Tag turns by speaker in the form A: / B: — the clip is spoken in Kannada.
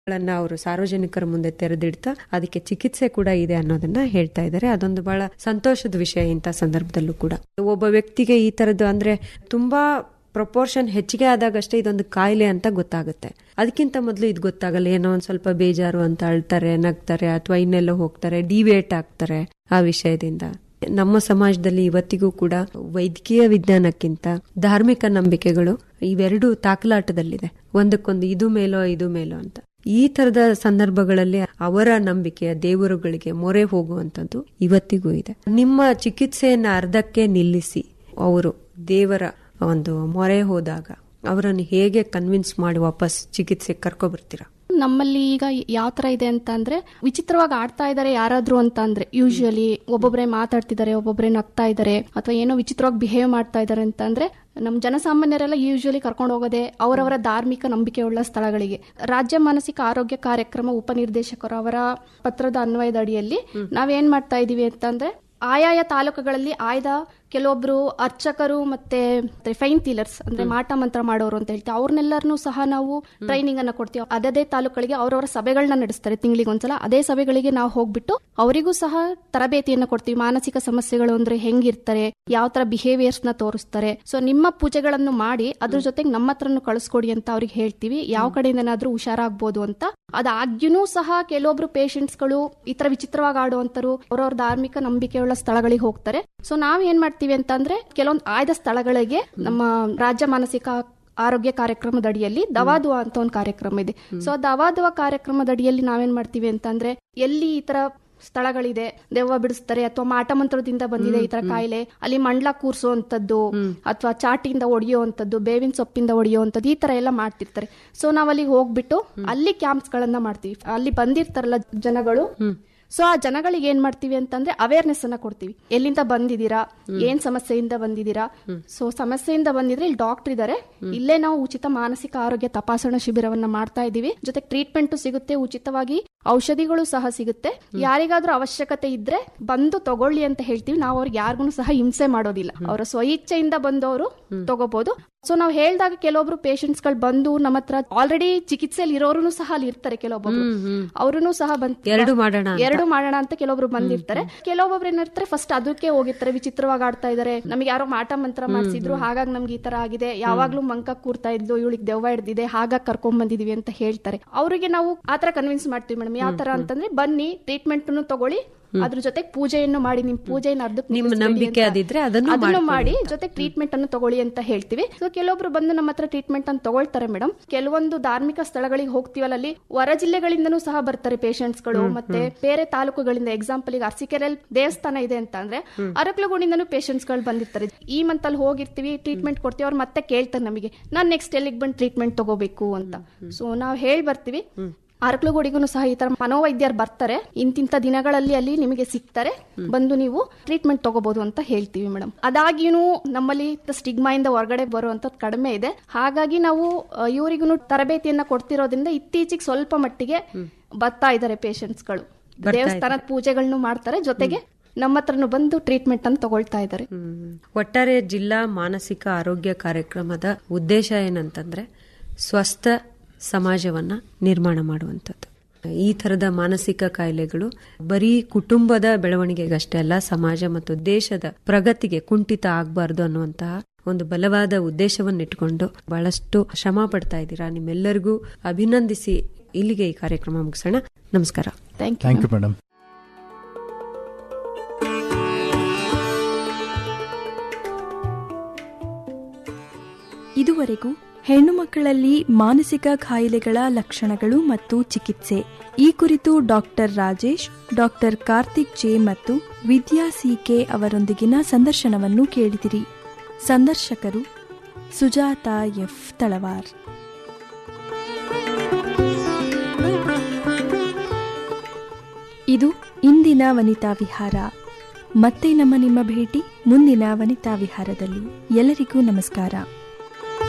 A: ಗಳನ್ನ ಅವರು ಸಾರ್ವಜನಿಕರ ಮುಂದೆ ತೆರೆದಿಡ್ತಾ ಅದಕ್ಕೆ ಚಿಕಿತ್ಸೆ ಕೂಡ ಇದೆ ಅನ್ನೋದನ್ನ ಹೇಳ್ತಾ ಇದ್ದಾರೆ ಅದೊಂದು ಬಹಳ ಸಂತೋಷದ ವಿಷಯ ಇಂಥ ಸಂದರ್ಭದಲ್ಲೂ ಕೂಡ ಒಬ್ಬ ವ್ಯಕ್ತಿಗೆ ಈ ತರದ್ದು ಅಂದ್ರೆ ತುಂಬಾ ಪ್ರಪೋರ್ಷನ್ ಹೆಚ್ಚಿಗೆ ಆದಾಗಷ್ಟೇ ಇದೊಂದು ಕಾಯಿಲೆ ಅಂತ ಗೊತ್ತಾಗುತ್ತೆ ಅದಕ್ಕಿಂತ ಮೊದಲು ಇದು ಗೊತ್ತಾಗಲ್ಲ ಏನೋ ಒಂದ್ ಸ್ವಲ್ಪ ಬೇಜಾರು ಅಂತ ಅಳ್ತಾರೆ ನಗ್ತಾರೆ ಅಥವಾ ಇನ್ನೆಲ್ಲೋ ಹೋಗ್ತಾರೆ ಡಿವೇಟ್ ಆಗ್ತಾರೆ ಆ ವಿಷಯದಿಂದ ನಮ್ಮ ಸಮಾಜದಲ್ಲಿ ಇವತ್ತಿಗೂ ಕೂಡ ವೈದ್ಯಕೀಯ ವಿಜ್ಞಾನಕ್ಕಿಂತ ಧಾರ್ಮಿಕ ನಂಬಿಕೆಗಳು ಇವೆರಡು ತಾಕಲಾಟದಲ್ಲಿದೆ ಒಂದಕ್ಕೊಂದು ಇದು ಮೇಲೋ ಇದು ಮೇಲೋ ಅಂತ ಈ ತರದ ಸಂದರ್ಭಗಳಲ್ಲಿ ಅವರ ನಂಬಿಕೆಯ ದೇವರುಗಳಿಗೆ ಮೊರೆ ಹೋಗುವಂತದ್ದು ಇವತ್ತಿಗೂ ಇದೆ ನಿಮ್ಮ ಚಿಕಿತ್ಸೆಯನ್ನ ಅರ್ಧಕ್ಕೆ ನಿಲ್ಲಿಸಿ ಅವರು ದೇವರ ಒಂದು ಮೊರೆ ಹೋದಾಗ ಅವರನ್ನು ಹೇಗೆ ಕನ್ವಿನ್ಸ್ ಮಾಡಿ ವಾಪಸ್ ಚಿಕಿತ್ಸೆ ಕರ್ಕೊ ಬರ್ತೀರಾ
B: ನಮ್ಮಲ್ಲಿ ಈಗ ಯಾವ ತರ ಇದೆ ಅಂತ ಅಂದ್ರೆ ವಿಚಿತ್ರವಾಗಿ ಆಡ್ತಾ ಇದಾರೆ ಯಾರಾದ್ರೂ ಅಂತ ಅಂದ್ರೆ ಯೂಶುವಲಿ ಒಬ್ಬೊಬ್ರೆ ಮಾತಾಡ್ತಿದ್ದಾರೆ ಒಬ್ಬೊಬ್ರೆ ನಗ್ತಾ ಇದಾರೆ ಅಥವಾ ಏನೋ ವಿಚಿತ್ರವಾಗಿ ಬಿಹೇವ್ ಮಾಡ್ತಾ ಇದಾರೆ ಅಂತ ಅಂದ್ರೆ ನಮ್ ಜನಸಾಮಾನ್ಯರೆಲ್ಲ ಯೂಶುವಲಿ ಕರ್ಕೊಂಡು ಹೋಗೋದೆ ಅವರವರ ಧಾರ್ಮಿಕ ನಂಬಿಕೆ ಉಳ್ಳ ಸ್ಥಳಗಳಿಗೆ ರಾಜ್ಯ ಮಾನಸಿಕ ಆರೋಗ್ಯ ಕಾರ್ಯಕ್ರಮ ಉಪನಿರ್ದೇಶಕರು ಅವರ ಪತ್ರದ ಅನ್ವಯದ ಅಡಿಯಲ್ಲಿ ನಾವೇನ್ ಮಾಡ್ತಾ ಇದೀವಿ ಅಂತಂದ್ರೆ ಆಯಾಯ ತಾಲೂಕುಗಳಲ್ಲಿ ಆಯ್ದ ಕೆಲವೊಬ್ರು ಅರ್ಚಕರು ಮತ್ತೆ ಫೈನ್ ಟೀಲರ್ಸ್ ಅಂದ್ರೆ ಮಾಟ ಮಂತ್ರ ಮಾಡೋರು ಅಂತ ಹೇಳ್ತೀವಿ ಅವ್ರನ್ನೆಲ್ಲರನ್ನೂ ಸಹ ನಾವು ಟ್ರೈನಿಂಗ್ ಅನ್ನ ಕೊಡ್ತೀವಿ ಅದೇ ತಾಲೂಕುಗಳಿಗೆ ಅವರವರ ಸಭೆಗಳನ್ನ ನಡೆಸ್ತಾರೆ ತಿಂಗಳಿಗೆ ಒಂದ್ಸಲ ಅದೇ ಸಭೆಗಳಿಗೆ ನಾವು ಹೋಗ್ಬಿಟ್ಟು ಅವರಿಗೂ ಸಹ ತರಬೇತಿಯನ್ನ ಕೊಡ್ತೀವಿ ಮಾನಸಿಕ ಸಮಸ್ಯೆಗಳು ಅಂದ್ರೆ ಹೆಂಗಿರ್ತಾರೆ ಯಾವ ತರ ಬಿಹೇವಿಯರ್ಸ್ ನ ತೋರಿಸ್ತಾರೆ ಸೊ ನಿಮ್ಮ ಪೂಜೆಗಳನ್ನು ಮಾಡಿ ಅದ್ರ ಜೊತೆಗೆ ನಮ್ಮ ಹತ್ರನು ಕಳಿಸ್ಕೊಡಿ ಅಂತ ಅವ್ರಿಗೆ ಹೇಳ್ತೀವಿ ಯಾವ ಕಡೆಯಿಂದನಾದ್ರೂ ಹುಷಾರಾಗ್ಬೋದು ಅಂತ ಅದಾಗ್ಯೂ ಸಹ ಕೆಲವೊಬ್ರು ಪೇಷಂಟ್ಸ್ ಗಳು ಈ ತರ ವಿಚಿತ್ರವಾಗಿ ಆಡುವಂತರು ಅವ್ರವ್ರ ಧಾರ್ಮಿಕ ನಂಬಿಕೆಯುಳ್ಳ ಸ್ಥಳಗಳಿಗೆ ಹೋಗ್ತಾರೆ ಸೊ ನಾವ್ ಏನ್ ಮಾಡ್ತೀವಿ ಅಂತಂದ್ರೆ ಕೆಲವೊಂದು ಆಯ್ದ ಸ್ಥಳಗಳಿಗೆ ನಮ್ಮ ರಾಜ್ಯ ಮಾನಸಿಕ ಆರೋಗ್ಯ ಕಾರ್ಯಕ್ರಮದ ಅಡಿಯಲ್ಲಿ ದವಾದುವ ಅಂತ ಒಂದು ಕಾರ್ಯಕ್ರಮ ಇದೆ ಸೊ ದವಾದುವ ಕಾರ್ಯಕ್ರಮದ ಅಡಿಯಲ್ಲಿ ನಾವೇನ್ ಮಾಡ್ತೀವಿ ಅಂತಂದ್ರೆ ಎಲ್ಲಿ ಈ ತರ ಸ್ಥಳಗಳಿದೆ ದೆವ್ವ ಬಿಡಿಸ್ತಾರೆ ಅಥವಾ ಮಾಟ ಮಂತ್ರದಿಂದ ಬಂದಿದೆ ಈ ತರ ಕಾಯಿಲೆ ಅಲ್ಲಿ ಮಂಡ್ಲ ಕೂರ್ಸೋಂಥದ್ದು ಅಥವಾ ಚಾಟಿಯಿಂದ ಹೊಡೆಯುವಂಥದ್ದು ಬೇವಿನ ಸೊಪ್ಪಿಂದ ಹೊಡೆಯುವಂಥದ್ದು ಈ ತರ ಎಲ್ಲ ಮಾಡ್ತಿರ್ತಾರೆ ಸೊ ನಾವ್ ಅಲ್ಲಿಗೆ ಹೋಗ್ಬಿಟ್ಟು ಅಲ್ಲಿ ಕ್ಯಾಂಪ್ಸ್ ಗಳನ್ನ ಮಾಡ್ತೀವಿ ಅಲ್ಲಿ ಬಂದಿರ್ತಾರಲ್ಲ ಜನಗಳು ಸೊ ಆ ಜನಗಳಿಗೆ ಏನ್ ಮಾಡ್ತೀವಿ ಅಂತಂದ್ರೆ ಅವೇರ್ನೆಸ್ ಅನ್ನ ಕೊಡ್ತೀವಿ ಎಲ್ಲಿಂದ ಬಂದಿದ್ದೀರಾ ಏನ್ ಸಮಸ್ಯೆಯಿಂದ ಬಂದಿದ್ದೀರಾ ಸೊ ಸಮಸ್ಯೆಯಿಂದ ಬಂದಿದ್ರೆ ಇಲ್ಲಿ ಡಾಕ್ಟರ್ ಇದಾರೆ ಇಲ್ಲೇ ನಾವು ಉಚಿತ ಮಾನಸಿಕ ಆರೋಗ್ಯ ತಪಾಸಣಾ ಶಿಬಿರವನ್ನ ಮಾಡ್ತಾ ಇದೀವಿ ಜೊತೆ ಟ್ರೀಟ್ಮೆಂಟ್ ಸಿಗುತ್ತೆ ಉಚಿತವಾಗಿ ಔಷಧಿಗಳು ಸಹ ಸಿಗುತ್ತೆ ಯಾರಿಗಾದ್ರೂ ಅವಶ್ಯಕತೆ ಇದ್ರೆ ಬಂದು ತಗೊಳ್ಳಿ ಅಂತ ಹೇಳ್ತೀವಿ ನಾವು ಅವ್ರಿಗೆ ಯಾರಿಗೂ ಸಹ ಹಿಂಸೆ ಮಾಡೋದಿಲ್ಲ ಅವರ ಸ್ವಇಚ್ಛೆಯಿಂದ ಬಂದು ಅವರು ತಗೋಬಹುದು ಸೊ ನಾವು ಹೇಳಿದಾಗ ಕೆಲವೊಬ್ರು ಪೇಷಂಟ್ಸ್ ಗಳು ಬಂದು ನಮ್ಮ ಹತ್ರ ಆಲ್ರೆಡಿ ಚಿಕಿತ್ಸೆಯಲ್ಲಿ ಇರೋರು ಸಹ ಅಲ್ಲಿ ಇರ್ತಾರೆ ಕೆಲವೊಬ್ಬರು ಅವರು ಸಹ ಬಂದ್
A: ಎರಡು ಮಾಡೋಣ ಅಂತ.
B: ಎರಡು ಮಾಡೋಣ ಅಂತ ಕೆಲವೊಬ್ರು ಬಂದಿರ್ತಾರೆ ಕೆಲವೊಬ್ಬೊಬ್ರು ಏನಿರ್ತಾರೆ ಫಸ್ಟ್ ಅದಕ್ಕೆ ಹೋಗಿರ್ತಾರೆ ವಿಚಿತ್ರವಾಗಿ ಆಡ್ತಾ ಇದಾರೆ ನಮಗೆ ಯಾರೋ ಮಾಟ ಮಂತ್ರ ಮಾಡಿಸಿದ್ರು ಹಾಗಾಗಿ ನಮ್ಗೆ ಈ ತರ ಆಗಿದೆ ಯಾವಾಗ್ಲೂ ಮಂಕ ಕೂರ್ತಾ ಇದ್ಲು ಇವಳಿಗೆ ದೆವ್ವ ಹಿಡ್ದಿದೆ ಹಾಗಾಗಿ ಕರ್ಕೊಂಡ್ ಬಂದಿದೀವಿ ಅಂತ ಹೇಳ್ತಾರೆ ಅವರಿಗೆ ನಾವು ಆತರ ಕನ್ವಿನ್ಸ್ ಮಾಡ್ತೀವಿ ಮೇಡಮ್ ಯಾವ ತರ ಅಂತಂದ್ರೆ ಬನ್ನಿ ಟ್ರೀಟ್ಮೆಂಟ್ ತಗೊಳ್ಳಿ ಅದ್ರ ಜೊತೆ ಪೂಜೆಯನ್ನು ಮಾಡಿ ನಿಮ್ ಪೂಜೆಯನ್ನು ಅರ್ಧಕ್ಕೆ
A: ನಿಮ್ಮ
B: ನಿಲ್ಲಿಸ್ಬೇಡಿ
A: ನಂಬಿಕೆ
B: ಅಂತ.
A: ಅದಿದ್ರೆ ಅದನ್ನು
B: ಅದನ್ನು
A: ಮಾಡ್ಕೊಳ್ಳಿ
B: ಮಾಡಿ ಜೊತೆ ಟ್ರೀಟ್ಮೆಂಟ್ ಅನ್ನು ತಗೊಳ್ಳಿ ಅಂತ ಹೇಳ್ತೀವಿ ಸೊ ಕೆಲವೊಬ್ರು ಬಂದು ನಮ್ಮ ಹತ್ರ ಟ್ರೀಟ್ಮೆಂಟ್ ಅನ್ನು ತಗೊಳ್ತಾರೆ ಮೇಡಮ್ ಕೆಲವೊಂದು ಧಾರ್ಮಿಕ ಸ್ಥಳಗಳಿಗೆ ಹೋಗ್ತೀವಲ್ಲ ಅಲ್ಲಿ ಹೊರ ಜಿಲ್ಲೆಗಳಿಂದನೂ ಸಹ ಬರ್ತಾರೆ ಪೇಷಂಟ್ಸ್ ಗಳು ಮತ್ತೆ ಬೇರೆ ತಾಲೂಕುಗಳಿಂದ ಎಕ್ಸಾಂಪಲ್ ಈಗ ಅರಸೀಕೆರೆಯಲ್ಲಿ ದೇವಸ್ಥಾನ ಇದೆ ಅಂತ ಅಂದ್ರೆ ಅರಕಲಗೂಡಿಂದನೂ ಪೇಷಂಟ್ಸ್ ಗಳು ಬಂದಿರ್ತಾರೆ ಈ ಮಂತ್ ಅಲ್ಲಿ ಹೋಗಿರ್ತೀವಿ ಟ್ರೀಟ್ಮೆಂಟ್ ಕೊಡ್ತೀವಿ ಅವ್ರು ಮತ್ತೆ ಕೇಳ್ತಾರೆ ನಮಗೆ ನಾನ್ ನೆಕ್ಸ್ಟ್ ಎಲ್ಲಿಗೆ ಬಂದು ಟ್ರೀಟ್ಮೆಂಟ್ ತಗೋಬೇಕು ಅಂತ ಸೊ ನಾವು ಹೇಳಿ ಬರ್ತೀವಿ ಅರಕಲಗೂಡಿಗೂ ಸಹ ಈ ತರ ಮನೋವೈದ್ಯರು ಬರ್ತಾರೆ ಇಂತಿಂತ ದಿನಗಳಲ್ಲಿ ಅಲ್ಲಿ ನಿಮಗೆ ಸಿಗ್ತಾರೆ ಬಂದು ನೀವು ಟ್ರೀಟ್ಮೆಂಟ್ ತಗೋಬಹುದು ಅಂತ ಹೇಳ್ತೀವಿ ಮೇಡಮ್ ಆದಾಗ್ಯೂ ನಮ್ಮಲ್ಲಿ ಸ್ಟಿಗ್ಮಾ ಇಂದ ಹೊರಗಡೆ ಬರುವಂತದ್ದು ಕಡಿಮೆ ಇದೆ ಹಾಗಾಗಿ ನಾವು ಇವರಿಗೂ ತರಬೇತಿಯನ್ನ ಕೊಡ್ತಿರೋದ್ರಿಂದ ಇತ್ತೀಚೆಗೆ ಸ್ವಲ್ಪ ಮಟ್ಟಿಗೆ ಬರ್ತಾ ಇದ್ದಾರೆ ಪೇಷಂಟ್ಸ್ ಗಳು ದೇವಸ್ಥಾನದ ಪೂಜೆಗಳನ್ನು ಮಾಡ್ತಾರೆ ಜೊತೆಗೆ ನಮ್ಮ ಹತ್ರನು ಬಂದು ಟ್ರೀಟ್ಮೆಂಟ್ ಅನ್ನು ತಗೊಳ್ತಾ ಇದ್ದಾರೆ
A: ಹ್ಮ್. ಒಟ್ಟಾರೆ ಜಿಲ್ಲಾ ಮಾನಸಿಕ ಆರೋಗ್ಯ ಕಾರ್ಯಕ್ರಮದ ಉದ್ದೇಶ ಏನಂತಂದ್ರೆ ಸ್ವಸ್ಥ ಸಮಾಜವನ್ನ ನಿರ್ಮಾಣ ಮಾಡುವಂಥದ್ದು ಈ ತರದ ಮಾನಸಿಕ ಕಾಯಿಲೆಗಳು ಬರೀ ಕುಟುಂಬದ ಬೆಳವಣಿಗೆಗಷ್ಟೇ ಅಲ್ಲ ಸಮಾಜ ಮತ್ತು ದೇಶದ ಪ್ರಗತಿಗೆ ಕುಂಠಿತ ಆಗಬಾರ್ದು ಅನ್ನುವಂತಹ ಒಂದು ಬಲವಾದ ಉದ್ದೇಶವನ್ನಿಟ್ಟುಕೊಂಡು ಬಹಳಷ್ಟು ಶ್ರಮ ಪಡ್ತಾ ಇದ್ದೀರಾ ನಿಮ್ಮೆಲ್ಲರಿಗೂ ಅಭಿನಂದಿಸಿ ಇಲ್ಲಿಗೆ ಈ ಕಾರ್ಯಕ್ರಮ ಮುಗಿಸೋಣ ನಮಸ್ಕಾರ
B: thank you
C: thank you madam
D: ಇದುವರೆಗೂ ಹೆಣ್ಣು ಮಕ್ಕಳಲ್ಲಿ ಮಾನಸಿಕ ಕಾಯಿಲೆಗಳ ಲಕ್ಷಣಗಳು ಮತ್ತು ಚಿಕಿತ್ಸೆ ಈ ಕುರಿತು doctor Rajesh doctor Karthik J ಮತ್ತು ವಿದ್ಯಾ ಸಿಕೆ ಅವರೊಂದಿಗಿನ ಸಂದರ್ಶನವನ್ನು ಕೇಳಿದಿರಿ ಸಂದರ್ಶಕರು ಸುಜಾತ ಎಫ್ ತಳವಾರ್ ಇದು ಇಂದಿನ ವನಿತಾ ವಿಹಾರ ಮತ್ತೆ ನಮ್ಮ ನಿಮ್ಮ ಭೇಟಿ ಮುಂದಿನ ವನಿತಾ ವಿಹಾರದಲ್ಲಿ ಎಲ್ಲರಿಗೂ ನಮಸ್ಕಾರ